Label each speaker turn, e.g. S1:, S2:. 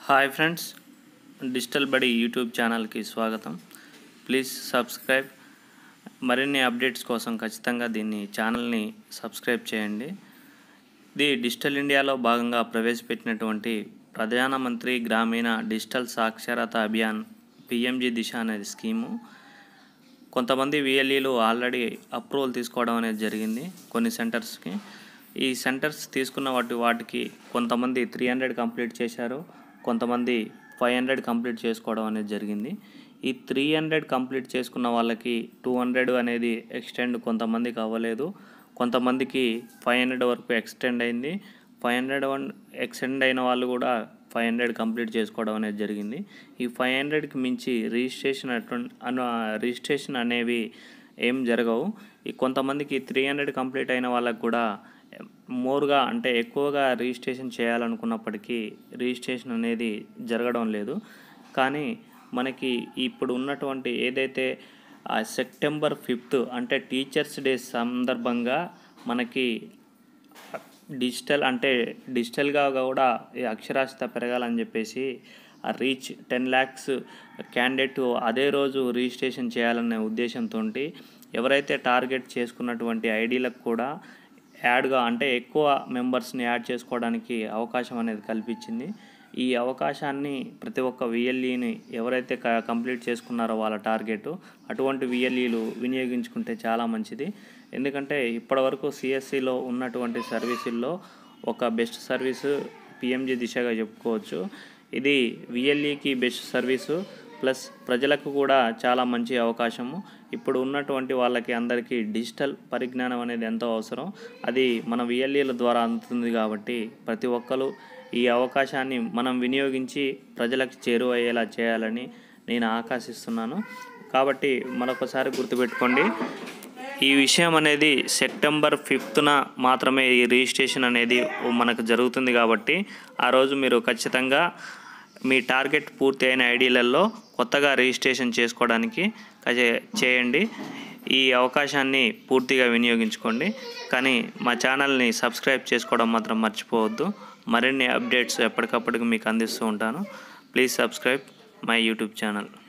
S1: hi friends digital బడి YouTube ఛానల్కి స్వాగతం ప్లీజ్ సబ్స్క్రైబ్ మరిన్ని అప్డేట్స్ కోసం ఖచ్చితంగా దీన్ని ఛానల్ని సబ్స్క్రైబ్ చేయండి ఇది డిజిటల్ ఇండియాలో భాగంగా ప్రవేశపెట్టినటువంటి ప్రధానమంత్రి గ్రామీణ డిజిటల్ సాక్షరత అభియాన్ పిఎంజి దిశ అనేది స్కీము కొంతమంది విఎల్ఈలు ఆల్రెడీ అప్రూవల్ తీసుకోవడం అనేది జరిగింది కొన్ని సెంటర్స్కి ఈ సెంటర్స్ తీసుకున్న వాటి వాటికి కొంతమంది త్రీ హండ్రెడ్ కంప్లీట్ చేశారు కొంతమంది ఫైవ్ హండ్రెడ్ కంప్లీట్ చేసుకోవడం అనేది జరిగింది ఈ త్రీ హండ్రెడ్ కంప్లీట్ చేసుకున్న వాళ్ళకి టూ హండ్రెడ్ అనేది ఎక్స్టెండ్ కొంతమందికి అవ్వలేదు కొంతమందికి ఫైవ్ హండ్రెడ్ వరకు ఎక్స్టెండ్ అయింది ఫైవ్ హండ్రెడ్ వన్ ఎక్స్టెండ్ అయిన వాళ్ళు కూడా ఫైవ్ హండ్రెడ్ కంప్లీట్ చేసుకోవడం అనేది జరిగింది ఈ ఫైవ్ హండ్రెడ్కి మించి రిజిస్ట్రేషన్ అటువంటి అను రిజిస్ట్రేషన్ అనేవి ఏం జరగవు ఈ కొంతమందికి త్రీ హండ్రెడ్ కంప్లీట్ అయిన వాళ్ళకి కూడా మోర్గా అంటే ఎక్కువగా రిజిస్ట్రేషన్ చేయాలనుకున్నప్పటికీ రిజిస్ట్రేషన్ అనేది జరగడం లేదు కానీ మనకి ఇప్పుడు ఉన్నటువంటి ఏదైతే ఆ సెప్టెంబర్ ఫిఫ్త్ అంటే టీచర్స్ డే సందర్భంగా మనకి డిజిటల్ అంటే డిజిటల్గా కూడా ఈ అక్షరాస్యత పెరగాలని చెప్పేసి ఆ రీచ్ టెన్ ల్యాక్స్ క్యాండిడేట్ అదే రోజు రిజిస్ట్రేషన్ చేయాలనే ఉద్దేశంతో ఎవరైతే టార్గెట్ చేసుకున్నటువంటి ఐడీలకు కూడా యాడ్గా అంటే ఎక్కువ మెంబర్స్ని యాడ్ చేసుకోవడానికి అవకాశం అనేది కల్పించింది ఈ అవకాశాన్ని ప్రతి ఒక్క విఎల్ఈని ఎవరైతే క కంప్లీట్ చేసుకున్నారో వాళ్ళ టార్గెట్ అటువంటి విఎల్ఈలు వినియోగించుకుంటే చాలా మంచిది ఎందుకంటే ఇప్పటివరకు సిఎస్సిలో ఉన్నటువంటి సర్వీసుల్లో ఒక బెస్ట్ సర్వీసు పిఎంజి దిశగా చెప్పుకోవచ్చు ఇది విఎల్ఈకి బెస్ట్ సర్వీసు ప్లస్ ప్రజలకు కూడా చాలా మంచి అవకాశము ఇప్పుడు ఉన్నటువంటి వాళ్ళకి అందరికీ డిజిటల్ పరిజ్ఞానం అనేది ఎంతో అవసరం అది మన విఎల్ఈల ద్వారా అందుతుంది కాబట్టి ప్రతి ఒక్కరు ఈ అవకాశాన్ని మనం వినియోగించి ప్రజలకు చేరువయ్యేలా చేయాలని నేను ఆకాశిస్తున్నాను కాబట్టి మరొకసారి గుర్తుపెట్టుకోండి ఈ విషయం అనేది సెప్టెంబర్ ఫిఫ్త్న మాత్రమే ఈ రిజిస్ట్రేషన్ అనేది మనకు జరుగుతుంది కాబట్టి ఆ రోజు మీరు ఖచ్చితంగా మీ టార్గెట్ పూర్తి అయిన ఐడీలలో కొత్తగా రిజిస్ట్రేషన్ చేసుకోవడానికి చేయండి ఈ అవకాశాన్ని పూర్తిగా వినియోగించుకోండి కానీ మా ఛానల్ని సబ్స్క్రైబ్ చేసుకోవడం మాత్రం మర్చిపోవద్దు మరిన్ని అప్డేట్స్ ఎప్పటికప్పటికి మీకు అందిస్తూ ఉంటాను please subscribe my YouTube channel